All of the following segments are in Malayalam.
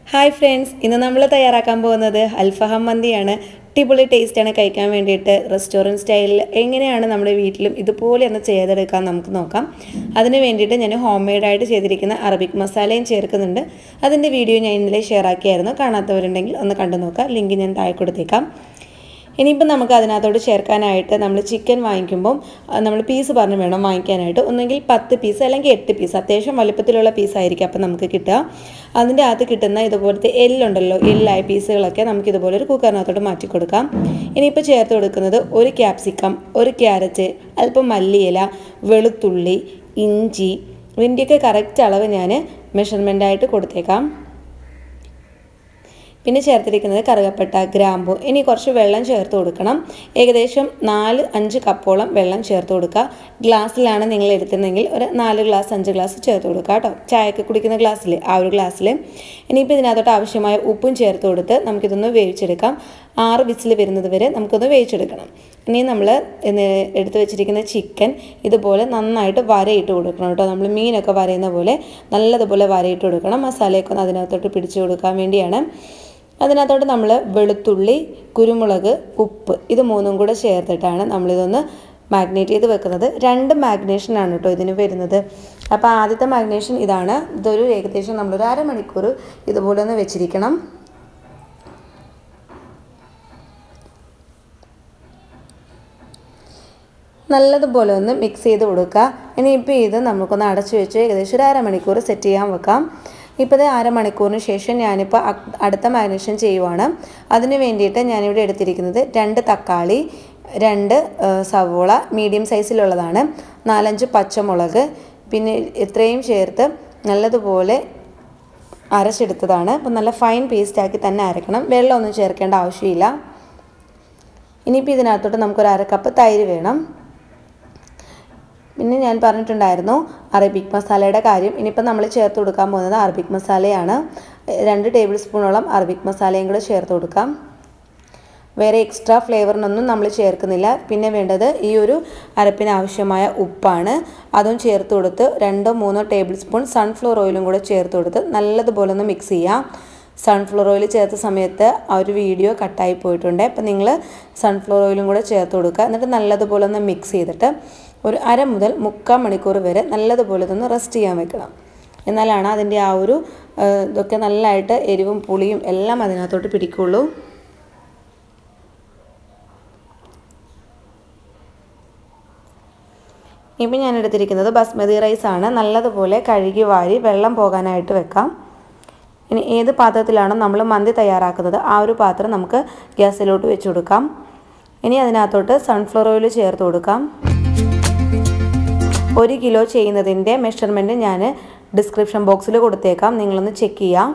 ഹായ് ഫ്രണ്ട്സ് ഇന്ന് നമ്മൾ തയ്യാറാക്കാൻ പോകുന്നത് അൽഫഹം മന്തിയാണ് അടിപൊളി ടേസ്റ്റാണ് കഴിക്കാൻ വേണ്ടിയിട്ട് റെസ്റ്റോറൻറ്റ് സ്റ്റൈലിൽ എങ്ങനെയാണ് നമ്മുടെ വീട്ടിലും ഇതുപോലെ ഒന്ന് ചെയ്തെടുക്കാൻ നമുക്ക് നോക്കാം അതിന് വേണ്ടിയിട്ട് ഞാൻ ഹോം മെയ്ഡായിട്ട് ചെയ്തിരിക്കുന്ന അറബിക് മസാലയും ചേർക്കുന്നുണ്ട് അതിൻ്റെ വീഡിയോ ഞാൻ ഇന്നലെ ഷെയർ ആക്കിയായിരുന്നു കാണാത്തവരുണ്ടെങ്കിൽ ഒന്ന് കണ്ടു നോക്കാം ലിങ്ക് ഞാൻ താഴെ കൊടുത്തേക്കാം ഇനിയിപ്പം നമുക്ക് അതിനകത്തോട്ട് ചേർക്കാനായിട്ട് നമ്മൾ ചിക്കൻ വാങ്ങിക്കുമ്പം നമ്മൾ പീസ് പറഞ്ഞ് വേണം വാങ്ങിക്കാനായിട്ട് ഒന്നെങ്കിൽ പത്ത് പീസ് അല്ലെങ്കിൽ എട്ട് പീസ് അത്യാവശ്യം വലുപ്പത്തിലുള്ള പീസായിരിക്കും അപ്പം നമുക്ക് കിട്ടുക അതിൻ്റെ അകത്ത് കിട്ടുന്ന ഇതുപോലത്തെ എല്ലുണ്ടല്ലോ എല്ലായ പീസുകളൊക്കെ നമുക്ക് ഇതുപോലെ ഒരു കുക്കറിനകത്തോട്ട് മാറ്റി കൊടുക്കാം ഇനിയിപ്പോൾ ചേർത്ത് കൊടുക്കുന്നത് ഒരു ക്യാപ്സിക്കം ഒരു ക്യാരറ്റ് അല്പം മല്ലിയില വെളുത്തുള്ളി ഇഞ്ചി ഇതിൻ്റെയൊക്കെ കറക്റ്റ് അളവ് ഞാൻ മെഷർമെൻ്റായിട്ട് കൊടുത്തേക്കാം പിന്നെ ചേർത്തിരിക്കുന്നത് കറുകപ്പട്ട ഗ്രാമ്പു ഇനി കുറച്ച് വെള്ളം ചേർത്ത് കൊടുക്കണം ഏകദേശം നാല് അഞ്ച് കപ്പോളം വെള്ളം ചേർത്ത് കൊടുക്കുക ഗ്ലാസ്സിലാണ് നിങ്ങൾ എടുത്തിരുന്നെങ്കിൽ ഒരു നാല് ഗ്ലാസ് അഞ്ച് ഗ്ലാസ് ചേർത്ത് കൊടുക്കുക കേട്ടോ ചായയൊക്കെ കുടിക്കുന്ന ഗ്ലാസ്സിൽ ആ ഒരു ഗ്ലാസ്സിൽ ഇനിയിപ്പോൾ ഇതിനകത്തോട്ട് ആവശ്യമായ ഉപ്പും ചേർത്ത് കൊടുത്ത് നമുക്കിതൊന്ന് വേവിച്ചെടുക്കാം ആറ് വിസിൽ വരുന്നത് വരെ നമുക്കൊന്ന് വേവിച്ചെടുക്കണം ഇനി നമ്മൾ എടുത്തു വെച്ചിരിക്കുന്ന ചിക്കൻ ഇതുപോലെ നന്നായിട്ട് വരയിട്ട് കൊടുക്കണം കേട്ടോ നമ്മൾ മീനൊക്കെ വരയുന്ന പോലെ നല്ലതുപോലെ വരയിട്ട് കൊടുക്കണം മസാലയൊക്കെ ഒന്ന് അതിനകത്തോട്ട് പിടിച്ചു കൊടുക്കാൻ വേണ്ടിയാണ് അതിനകത്തോട്ട് നമ്മൾ വെളുത്തുള്ളി കുരുമുളക് ഉപ്പ് ഇത് മൂന്നും കൂടെ ചേർത്തിട്ടാണ് നമ്മളിതൊന്ന് മാഗ്നേറ്റ് ചെയ്ത് വെക്കുന്നത് രണ്ട് മാഗ്നേഷനാണ് കേട്ടോ ഇതിന് വരുന്നത് അപ്പോൾ ആദ്യത്തെ മാഗ്നേഷൻ ഇതാണ് ഇതൊരു ഏകദേശം നമ്മളൊരു അരമണിക്കൂർ ഇതുപോലെ ഒന്ന് വെച്ചിരിക്കണം നല്ലതുപോലെ ഒന്ന് മിക്സ് ചെയ്ത് കൊടുക്കുക ഇനിയിപ്പോൾ ഇത് നമുക്കൊന്ന് അടച്ചു വെച്ച് ഏകദേശം ഒരു അരമണിക്കൂർ സെറ്റ് ചെയ്യാൻ വെക്കാം ഇപ്പോൾ ഇത് അരമണിക്കൂറിന് ശേഷം ഞാനിപ്പോൾ അടുത്ത മാരിനേഷൻ ചെയ്യുവാണ് അതിന് വേണ്ടിയിട്ട് ഞാനിവിടെ എടുത്തിരിക്കുന്നത് രണ്ട് തക്കാളി രണ്ട് സവോള മീഡിയം സൈസിലുള്ളതാണ് നാലഞ്ച് പച്ചമുളക് പിന്നെ ഇത്രയും ചേർത്ത് നല്ലതുപോലെ അരച്ചെടുത്തതാണ് അപ്പോൾ നല്ല ഫൈൻ പേസ്റ്റാക്കി തന്നെ അരക്കണം വെള്ളമൊന്നും ചേർക്കേണ്ട ആവശ്യമില്ല ഇനിയിപ്പോൾ ഇതിനകത്തോട്ട് നമുക്കൊരു അര കപ്പ് തൈര് വേണം പിന്നെ ഞാൻ പറഞ്ഞിട്ടുണ്ടായിരുന്നു അറബിക് മസാലയുടെ കാര്യം ഇനിയിപ്പോൾ നമ്മൾ ചേർത്ത് കൊടുക്കാൻ പോകുന്നത് അറബിക് മസാലയാണ് രണ്ട് ടേബിൾ സ്പൂണോളം അറബിക് മസാലയും കൂടെ ചേർത്ത് കൊടുക്കാം വേറെ എക്സ്ട്രാ ഫ്ലേവറിനൊന്നും നമ്മൾ ചേർക്കുന്നില്ല പിന്നെ വേണ്ടത് ഈ ഒരു അരപ്പിന് ആവശ്യമായ ഉപ്പാണ് അതും ചേർത്ത് കൊടുത്ത് രണ്ടോ മൂന്നോ ടേബിൾ സ്പൂൺ സൺഫ്ലവർ ഓയിലും കൂടെ ചേർത്ത് കൊടുത്ത് നല്ലതുപോലെ ഒന്ന് മിക്സ് ചെയ്യാം സൺഫ്ലവർ ഓയിൽ ചേർത്ത സമയത്ത് ആ ഒരു വീഡിയോ കട്ടായി പോയിട്ടുണ്ട് അപ്പം നിങ്ങൾ സൺഫ്ലവർ ഓയിലും കൂടെ ചേർത്ത് കൊടുക്കുക എന്നിട്ട് നല്ലതുപോലെ ഒന്ന് മിക്സ് ചെയ്തിട്ട് ഒരു അര മുതൽ മുക്കാൽ മണിക്കൂർ വരെ നല്ലതുപോലെ ഇതൊന്ന് റെസ്റ്റ് ചെയ്യാൻ വെക്കണം എന്നാലാണ് അതിൻ്റെ ആ ഒരു ഇതൊക്കെ നല്ലതായിട്ട് എരിവും പുളിയും എല്ലാം അതിനകത്തോട്ട് പിടിക്കുള്ളൂ ഇപ്പം ഞാൻ എടുത്തിരിക്കുന്നത് ബസ്മതി റൈസ് ആണ് നല്ലതുപോലെ കഴുകി വാരി വെള്ളം പോകാനായിട്ട് വെക്കാം ഇനി ഏത് പാത്രത്തിലാണോ നമ്മൾ മന്തി തയ്യാറാക്കുന്നത് ആ ഒരു പാത്രം നമുക്ക് ഗ്യാസിലോട്ട് വെച്ച് കൊടുക്കാം ഇനി അതിനകത്തോട്ട് സൺഫ്ലവർ ഓയിൽ ചേർത്ത് കൊടുക്കാം ഒരു കിലോ ചെയ്യുന്നതിൻ്റെ മെഷർമെൻറ്റ് ഞാൻ ഡിസ്ക്രിപ്ഷൻ ബോക്സിൽ കൊടുത്തേക്കാം നിങ്ങളൊന്ന് ചെക്ക് ചെയ്യാം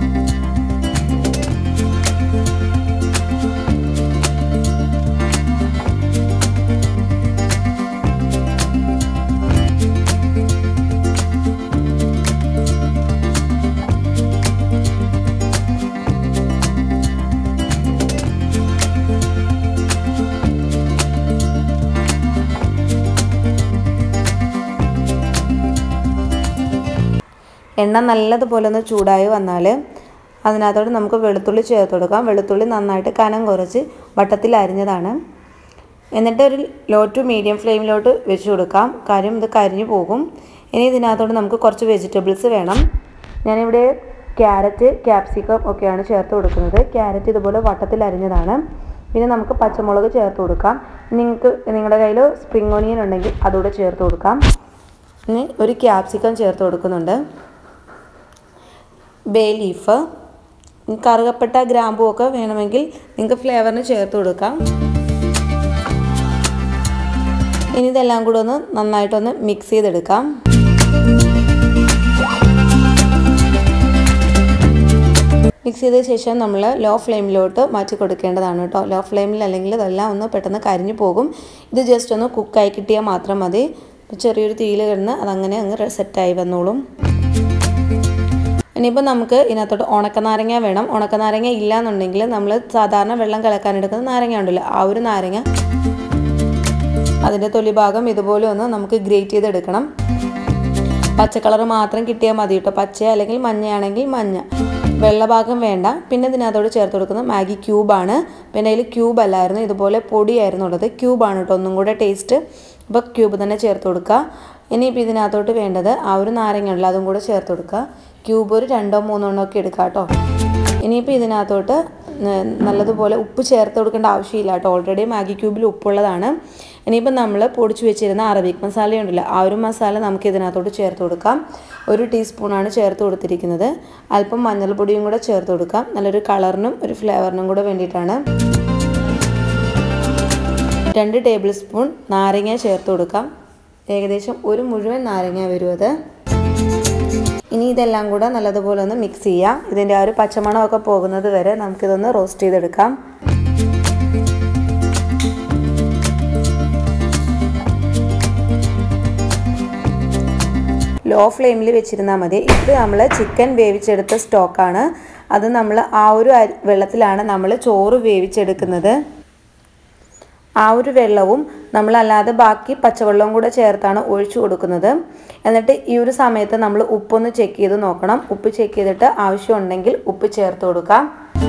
എണ്ണ നല്ലതുപോലെ ഒന്ന് ചൂടായി വന്നാൽ അതിനകത്തോട്ട് നമുക്ക് വെളുത്തുള്ളി ചേർത്ത് കൊടുക്കാം വെളുത്തുള്ളി നന്നായിട്ട് കനം കുറച്ച് വട്ടത്തിൽ അരിഞ്ഞതാണ് എന്നിട്ട് ഒരു ലോ ടു മീഡിയം ഫ്ലെയിമിലോട്ട് വെച്ച് കൊടുക്കാം കാര്യം ഇത് കരിഞ്ഞു പോകും ഇനി ഇതിനകത്തോട്ട് നമുക്ക് കുറച്ച് വെജിറ്റബിൾസ് വേണം ഞാനിവിടെ ക്യാരറ്റ് ക്യാപ്സിക്കം ഒക്കെയാണ് ചേർത്ത് കൊടുക്കുന്നത് ക്യാരറ്റ് ഇതുപോലെ വട്ടത്തിൽ അരിഞ്ഞതാണ് പിന്നെ നമുക്ക് പച്ചമുളക് ചേർത്ത് കൊടുക്കാം നിങ്ങൾക്ക് നിങ്ങളുടെ കയ്യിൽ സ്പ്രിംഗ് ഓണിയൻ ഉണ്ടെങ്കിൽ അതുകൂടെ ചേർത്ത് കൊടുക്കാം ഇനി ഒരു ക്യാപ്സിക്കം ചേർത്ത് കൊടുക്കുന്നുണ്ട് ബേ ലീഫ് കറുകപ്പെട്ട ഗ്രാമ്പൂ ഒക്കെ വേണമെങ്കിൽ നിങ്ങൾക്ക് ഫ്ലേവറിന് ചേർത്ത് കൊടുക്കാം ഇനി ഇതെല്ലാം കൂടെ ഒന്ന് നന്നായിട്ടൊന്ന് മിക്സ് ചെയ്തെടുക്കാം മിക്സ് ചെയ്ത ശേഷം നമ്മൾ ലോ ഫ്ലെയിമിലോട്ട് മാറ്റി കൊടുക്കേണ്ടതാണ് കേട്ടോ ലോ ഫ്ലെയിമിൽ അല്ലെങ്കിൽ ഇതെല്ലാം ഒന്ന് പെട്ടെന്ന് കരിഞ്ഞു പോകും ഇത് ജസ്റ്റ് ഒന്ന് കുക്കായി കിട്ടിയാൽ മാത്രം മതി ചെറിയൊരു തീയിൽ കിടന്ന് അതങ്ങനെ അങ്ങ് സെറ്റായി വന്നോളും ഇനിയിപ്പോൾ നമുക്ക് ഇതിനകത്തോട്ട് ഉണക്കനാരങ്ങ വേണം ഉണക്കനാരങ്ങ ഇല്ലയെന്നുണ്ടെങ്കിൽ നമ്മൾ സാധാരണ വെള്ളം കലക്കാൻ എടുക്കുന്ന നാരങ്ങ ഉണ്ടല്ലോ ആ ഒരു നാരങ്ങ അതിൻ്റെ തൊലി ഭാഗം ഇതുപോലെ ഒന്ന് നമുക്ക് ഗ്രേറ്റ് ചെയ്തെടുക്കണം പച്ച കളർ മാത്രം കിട്ടിയാൽ മതി കേട്ടോ പച്ച അല്ലെങ്കിൽ മഞ്ഞയാണെങ്കിൽ മഞ്ഞ വെള്ളഭാഗം വേണ്ട പിന്നെ ഇതിനകത്തോട് ചേർത്ത് കൊടുക്കുന്നത് മാഗി ക്യൂബാണ് പിന്നെ അതിൽ ക്യൂബ് അല്ലായിരുന്നു ഇതുപോലെ പൊടിയായിരുന്നു ഉള്ളത് ക്യൂബാണ് കേട്ടോ ഒന്നും കൂടെ ടേസ്റ്റ് അപ്പോൾ ക്യൂബ് തന്നെ ചേർത്ത് കൊടുക്കുക ഇനിയിപ്പോൾ ഇതിനകത്തോട്ട് വേണ്ടത് ആ ഒരു നാരങ്ങ ഉള്ള അതും കൂടെ ചേർത്ത് കൊടുക്കുക ക്യൂബ് ഒരു രണ്ടോ മൂന്നോ എണ്ണോ ഒക്കെ എടുക്കുക കേട്ടോ ഇനിയിപ്പോൾ ഇതിനകത്തോട്ട് നല്ലതുപോലെ ഉപ്പ് ചേർത്ത് കൊടുക്കേണ്ട ആവശ്യമില്ല കേട്ടോ ഓൾറെഡി മാഗി ക്യൂബിൽ ഉപ്പുള്ളതാണ് ഇനിയിപ്പോൾ നമ്മൾ പൊടിച്ച് വെച്ചിരുന്ന അറബിക് മസാല ഉണ്ടല്ലോ ആ ഒരു മസാല നമുക്ക് ഇതിനകത്തോട്ട് ചേർത്ത് കൊടുക്കാം ഒരു ടീസ്പൂണാണ് ചേർത്ത് കൊടുത്തിരിക്കുന്നത് അല്പം മഞ്ഞൾപ്പൊടിയും കൂടെ ചേർത്ത് കൊടുക്കാം നല്ലൊരു കളറിനും ഒരു ഫ്ലേവറിനും കൂടെ വേണ്ടിയിട്ടാണ് രണ്ട് ടേബിൾ സ്പൂൺ നാരങ്ങ ചേർത്ത് കൊടുക്കാം ഏകദേശം ഒരു മുഴുവൻ നാരങ്ങ വരും അത് ഇനി ഇതെല്ലാം കൂടെ നല്ലതുപോലെ ഒന്ന് മിക്സ് ചെയ്യാം ഇതിൻ്റെ ആ ഒരു പച്ചമണമൊക്കെ പോകുന്നത് വരെ നമുക്കിതൊന്ന് റോസ്റ്റ് ചെയ്തെടുക്കാം ലോ ഫ്ലെയിമിൽ വെച്ചിരുന്നാൽ മതി ഇത് നമ്മൾ ചിക്കൻ വേവിച്ചെടുത്ത സ്റ്റോക്കാണ് അത് നമ്മൾ ആ ഒരു വെള്ളത്തിലാണ് നമ്മൾ ചോറ് വേവിച്ചെടുക്കുന്നത് ആ ഒരു വെള്ളവും നമ്മളല്ലാതെ ബാക്കി പച്ചവെള്ളവും കൂടെ ചേർത്താണ് ഒഴിച്ചു കൊടുക്കുന്നത് എന്നിട്ട് ഈ ഒരു സമയത്ത് നമ്മൾ ഉപ്പൊന്ന് ചെക്ക് ചെയ്ത് നോക്കണം ഉപ്പ് ചെക്ക് ചെയ്തിട്ട് ആവശ്യമുണ്ടെങ്കിൽ ഉപ്പ് ചേർത്ത് കൊടുക്കാം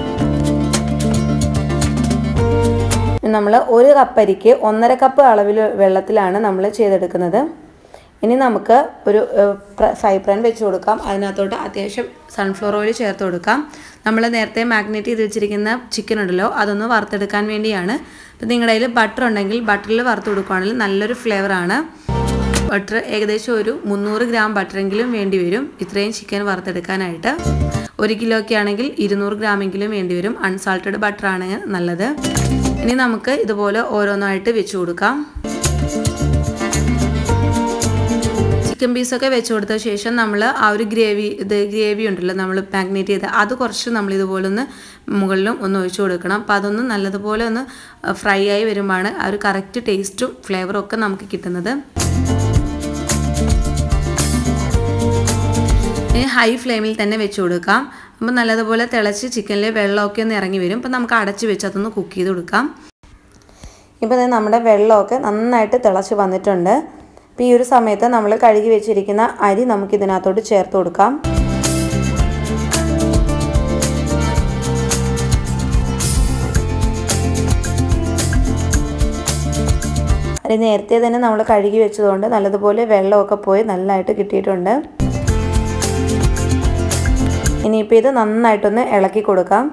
നമ്മൾ ഒരു കപ്പരിക്ക് ഒന്നര കപ്പ് അളവിൽ വെള്ളത്തിലാണ് നമ്മൾ ചെയ്തെടുക്കുന്നത് ഇനി നമുക്ക് ഒരു ഫ്രൈ പാൻ വെച്ച് കൊടുക്കാം അതിനകത്തോട്ട് അത്യാവശ്യം സൺഫ്ലവർ ഓയിൽ ചേർത്ത് കൊടുക്കാം നമ്മൾ നേരത്തെ മാഗ്നേറ്റ് ചെയ്ത് വെച്ചിരിക്കുന്ന ചിക്കൻ ഉണ്ടല്ലോ അതൊന്ന് വറുത്തെടുക്കാൻ വേണ്ടിയാണ് അപ്പോൾ നിങ്ങളുടെ കയ്യിൽ ബട്ടർ ഉണ്ടെങ്കിൽ ബട്ടറിൽ വറുത്ത് കൊടുക്കുകയാണെങ്കിൽ നല്ലൊരു ഫ്ലേവറാണ് ബട്ടർ ഏകദേശം ഒരു മുന്നൂറ് ഗ്രാം ബട്ടറെങ്കിലും വേണ്ടി വരും ഇത്രയും ചിക്കൻ വറുത്തെടുക്കാനായിട്ട് ഒരു കിലോയ്ക്ക് ആണെങ്കിൽ ഇരുന്നൂറ് ഗ്രാമെങ്കിലും വേണ്ടി വരും അൺസാൾട്ടഡ് ബട്ടറാണ് നല്ലത് ഇനി നമുക്ക് ഇതുപോലെ ഓരോന്നായിട്ട് വെച്ച് കൊടുക്കാം ചിക്കൻ പീസൊക്കെ വെച്ച് കൊടുത്ത ശേഷം നമ്മൾ ആ ഒരു ഗ്രേവി ഇത് ഗ്രേവി ഉണ്ടല്ലോ നമ്മൾ മാഗ്നേറ്റ് ചെയ്ത് അത് കുറച്ച് നമ്മൾ ഇതുപോലെ ഒന്ന് മുകളിലും ഒന്ന് ഒഴിച്ചു കൊടുക്കണം അപ്പോൾ അതൊന്ന് നല്ലതുപോലെ ഒന്ന് ഫ്രൈ ആയി വരുമ്പോഴാണ് ആ ഒരു കറക്റ്റ് ടേസ്റ്റും ഫ്ലേവറും ഒക്കെ നമുക്ക് കിട്ടുന്നത് ഇനി ഹൈ ഫ്ലെയിമിൽ തന്നെ വെച്ച് കൊടുക്കാം അപ്പോൾ നല്ലതുപോലെ തിളച്ച് ചിക്കനിലെ വെള്ളമൊക്കെ ഒന്ന് ഇറങ്ങി വരും അപ്പോൾ നമുക്ക് അടച്ച് വെച്ച് അതൊന്ന് കുക്ക് ചെയ്ത് കൊടുക്കാം ഇപ്പോൾ നമ്മുടെ വെള്ളമൊക്കെ നന്നായിട്ട് തിളച്ച് വന്നിട്ടുണ്ട് അപ്പോൾ ഈ ഒരു സമയത്ത് നമ്മൾ കഴുകി വെച്ചിരിക്കുന്ന അരി നമുക്ക് ഇതിനകത്തോട്ട് ചേർത്ത് കൊടുക്കാം അരി നേരത്തെ തന്നെ നമ്മൾ കഴുകി വെച്ചതുകൊണ്ട് നല്ലതുപോലെ വെള്ളമൊക്കെ പോയി നല്ലതായിട്ട് കിട്ടിയിട്ടുണ്ട് ഇനിയിപ്പോൾ ഇത് നന്നായിട്ടൊന്ന് ഇളക്കി കൊടുക്കാം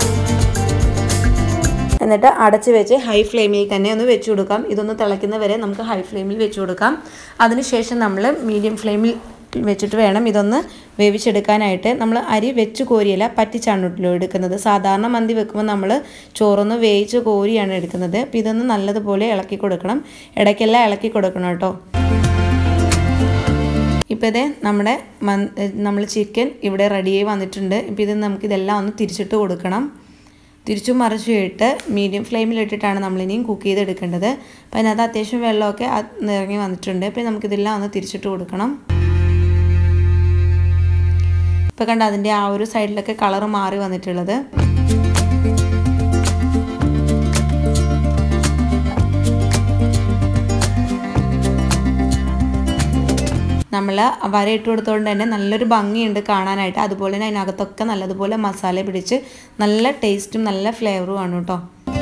എന്നിട്ട് അടച്ച് വെച്ച് ഹൈ ഫ്ലെയിമിൽ തന്നെ ഒന്ന് വെച്ച് കൊടുക്കാം ഇതൊന്ന് തിളയ്ക്കുന്ന വരെ നമുക്ക് ഹൈ ഫ്ലെയിമിൽ വെച്ച് കൊടുക്കാം അതിനുശേഷം നമ്മൾ മീഡിയം ഫ്ലെയിമിൽ വെച്ചിട്ട് വേണം ഇതൊന്ന് വേവിച്ചെടുക്കാനായിട്ട് നമ്മൾ അരി വെച്ച് കോരിയല്ല പറ്റിച്ചാണല്ലോ എടുക്കുന്നത് സാധാരണ മന്തി വെക്കുമ്പോൾ നമ്മൾ ചോറൊന്ന് വേവിച്ച് കോരിയാണ് എടുക്കുന്നത് അപ്പോൾ ഇതൊന്ന് നല്ലതുപോലെ ഇളക്കി കൊടുക്കണം ഇടയ്ക്കെല്ലാം ഇളക്കി കൊടുക്കണം കേട്ടോ ഇപ്പോൾ ഇതേ നമ്മുടെ മൻ നമ്മൾ ചിക്കൻ ഇവിടെ റെഡിയായി വന്നിട്ടുണ്ട് ഇപ്പോൾ ഇത് നമുക്ക് ഇതെല്ലാം ഒന്ന് തിരിച്ചിട്ട് കൊടുക്കണം തിരിച്ചും മറിച്ചും ഇട്ട് മീഡിയം ഫ്ലെയിമിൽ ഇട്ടിട്ടാണ് നമ്മളിനിയും കുക്ക് ചെയ്തെടുക്കേണ്ടത് അപ്പോൾ അതിനകത്ത് അത്യാവശ്യം വെള്ളമൊക്കെ ഇറങ്ങി വന്നിട്ടുണ്ട് അപ്പോൾ നമുക്കിതെല്ലാം ഒന്ന് തിരിച്ചിട്ട് കൊടുക്കണം ഇപ്പോൾ കണ്ട അതിൻ്റെ ആ ഒരു സൈഡിലൊക്കെ കളർ മാറി വന്നിട്ടുള്ളത് നമ്മൾ വര ഇട്ട് കൊടുത്തുകൊണ്ട് തന്നെ നല്ലൊരു ഭംഗിയുണ്ട് കാണാനായിട്ട് അതുപോലെ തന്നെ അതിനകത്തൊക്കെ നല്ലതുപോലെ മസാല പിടിച്ച് നല്ല ടേസ്റ്റും നല്ല ഫ്ലേവറും ആണ് കേട്ടോ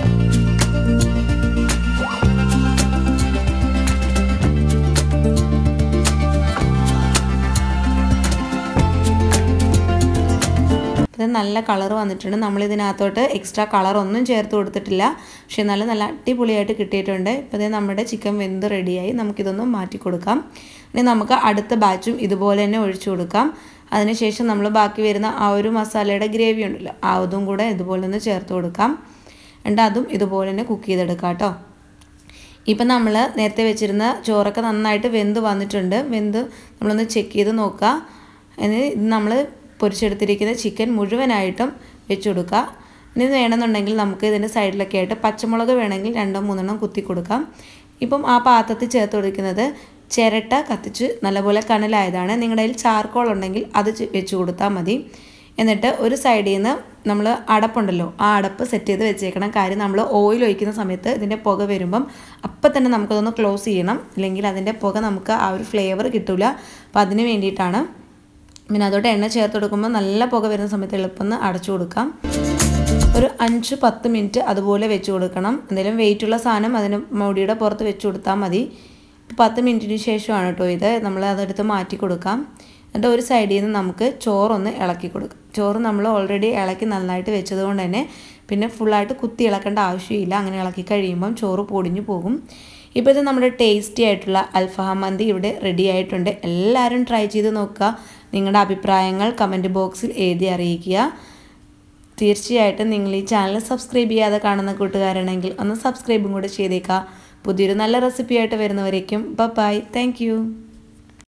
ഇത് നല്ല കളർ വന്നിട്ടുണ്ട് നമ്മളിതിനകത്തോട്ട് എക്സ്ട്രാ കളർ ഒന്നും ചേർത്ത് കൊടുത്തിട്ടില്ല പക്ഷെ നല്ല നല്ല അടിപൊളിയായിട്ട് കിട്ടിയിട്ടുണ്ട് ഇപ്പോൾ ഇത് നമ്മുടെ ചിക്കൻ വെന്ത് റെഡിയായി നമുക്കിതൊന്ന് മാറ്റി കൊടുക്കാം ഇനി നമുക്ക് അടുത്ത ബാച്ചും ഇതുപോലെ തന്നെ ഒഴിച്ചു കൊടുക്കാം അതിനുശേഷം നമ്മൾ ബാക്കി വരുന്ന ആ ഒരു മസാലയുടെ ഗ്രേവി ഉണ്ടല്ലോ ആ അതും കൂടെ ഇതുപോലെ ഒന്ന് ചേർത്ത് കൊടുക്കാം എന്നിട്ട് അതും ഇതുപോലെ തന്നെ കുക്ക് ചെയ്തെടുക്കാം കേട്ടോ ഇപ്പം നമ്മൾ നേരത്തെ വെച്ചിരുന്ന ചോറൊക്കെ നന്നായിട്ട് വെന്ത് വന്നിട്ടുണ്ട് വെന്ത് നമ്മളൊന്ന് ചെക്ക് ചെയ്ത് നോക്കുക ഇനി ഇത് നമ്മൾ പൊരിച്ചെടുത്തിരിക്കുന്ന ചിക്കൻ മുഴുവനായിട്ടും വെച്ച് കൊടുക്കുക ഇനി വേണമെന്നുണ്ടെങ്കിൽ നമുക്ക് ഇതിൻ്റെ സൈഡിലൊക്കെ ആയിട്ട് പച്ചമുളക് വേണമെങ്കിൽ രണ്ടോ മൂന്നെണ്ണം കുത്തി കൊടുക്കാം ഇപ്പം ആ പാത്രത്തിൽ ചേർത്ത് കൊടുക്കുന്നത് ചിരട്ട കത്തിച്ച് നല്ലപോലെ കനലായതാണ് നിങ്ങളുടെ കയ്യിൽ ചാർക്കോൾ ഉണ്ടെങ്കിൽ അത് വെച്ച് കൊടുത്താൽ മതി എന്നിട്ട് ഒരു സൈഡിൽ നിന്ന് നമ്മൾ അടപ്പുണ്ടല്ലോ ആ അടപ്പ് സെറ്റ് ചെയ്ത് വെച്ചേക്കണം കാര്യം നമ്മൾ ഓയിൽ ഒഴിക്കുന്ന സമയത്ത് ഇതിൻ്റെ പുക വരുമ്പം അപ്പം തന്നെ നമുക്കതൊന്ന് ക്ലോസ് ചെയ്യണം ഇല്ലെങ്കിൽ അതിൻ്റെ പുക നമുക്ക് ആ ഒരു ഫ്ലേവർ കിട്ടില്ല അപ്പോൾ അതിന് വേണ്ടിയിട്ടാണ് പിന്നെ അതോടെ എണ്ണ ചേർത്ത് കൊടുക്കുമ്പോൾ നല്ല പുക വരുന്ന സമയത്ത് എളുപ്പം അടച്ചു കൊടുക്കാം ഒരു അഞ്ച് പത്ത് മിനിറ്റ് അതുപോലെ വെച്ച് കൊടുക്കണം എന്തെങ്കിലും വെയിറ്റുള്ള സാധനം അതിന് മുടിയുടെ പുറത്ത് വെച്ച് കൊടുത്താൽ മതി പത്ത് മിനിറ്റിന് ശേഷമാണ് കേട്ടോ ഇത് നമ്മൾ അതെടുത്ത് മാറ്റി കൊടുക്കാം എന്നിട്ട് ഒരു സൈഡിൽ നിന്ന് നമുക്ക് ചോറൊന്ന് ഇളക്കി കൊടുക്കാം ചോറ് നമ്മൾ ഓൾറെഡി ഇളക്കി നന്നായിട്ട് വെച്ചത് കൊണ്ട് തന്നെ പിന്നെ ഫുള്ളായിട്ട് കുത്തി ഇളക്കേണ്ട ആവശ്യമില്ല അങ്ങനെ ഇളക്കി കഴിയുമ്പം ചോറ് പൊടിഞ്ഞു പോകും ഇപ്പോൾ ഇത് നമ്മുടെ ടേസ്റ്റി ആയിട്ടുള്ള അൽഫഹാം മന്തി ഇവിടെ റെഡി ആയിട്ടുണ്ട് എല്ലാവരും ട്രൈ ചെയ്ത് നോക്കുക നിങ്ങളുടെ അഭിപ്രായങ്ങൾ കമൻറ്റ് ബോക്സിൽ എഴുതി അറിയിക്കുക തീർച്ചയായിട്ടും നിങ്ങൾ ഈ ചാനൽ സബ്സ്ക്രൈബ് ചെയ്യാതെ കാണുന്ന കൂട്ടുകാരാണെങ്കിൽ ഒന്ന് സബ്സ്ക്രൈബും കൂടെ ചെയ്തേക്കുക പുതിയൊരു നല്ല റെസിപ്പി ആയിട്ട് വരുന്നവരേക്കും ബൈ താങ്ക്